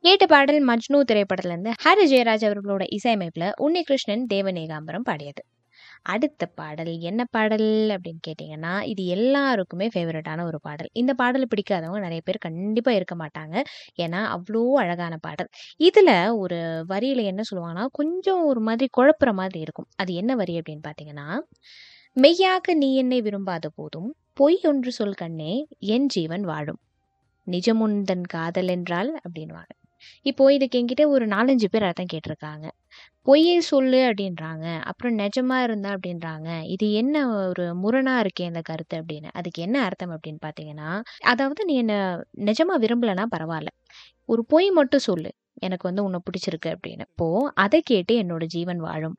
கேட்ட பாடல் மஜ்னு திரைப்படத்திலிருந்து ஹாரி ஜெயராஜ் அவர்களோட இசையமைப்பில் உன்னிகிருஷ்ணன் தேவநேகாம்பரம் பாடியது அடுத்த பாடல் என்ன பாடல் அப்படின்னு கேட்டிங்கன்னா இது எல்லாருக்குமே ஃபேவரட்டான ஒரு பாடல் இந்த பாடல் பிடிக்காதவங்க நிறைய பேர் கண்டிப்பாக இருக்க மாட்டாங்க ஏன்னா அவ்வளோ அழகான பாடல் இதில் ஒரு வரியில் என்ன சொல்லுவாங்கன்னா கொஞ்சம் ஒரு மாதிரி குழப்புற மாதிரி இருக்கும் அது என்ன வரி அப்படின்னு பார்த்தீங்கன்னா மெய்யாக நீ என்னை விரும்பாத போதும் பொய் ஒன்று சொல் கண்ணே என் ஜீவன் வாழும் நிஜமுந்தன் காதல் என்றால் அப்படின்வாங்க இப்போ இதுக்கு என்கிட்ட ஒரு நாலஞ்சு பேர் அர்த்தம் கேட்டிருக்காங்க பொய்யை சொல்லு அப்படின்றாங்க அப்புறம் நிஜமா இருந்தா அப்படின்றாங்க இது என்ன ஒரு முரணா இருக்கே இந்த கருத்து அப்படின்னு அதுக்கு என்ன அர்த்தம் அப்படின்னு பார்த்தீங்கன்னா அதாவது நீ என்ன நிஜமா விரும்பலனா பரவாயில்ல ஒரு பொய் மட்டும் சொல்லு எனக்கு வந்து உன்னை பிடிச்சிருக்கு அப்படின்னு இப்போ அதை கேட்டு என்னோட ஜீவன் வாழும்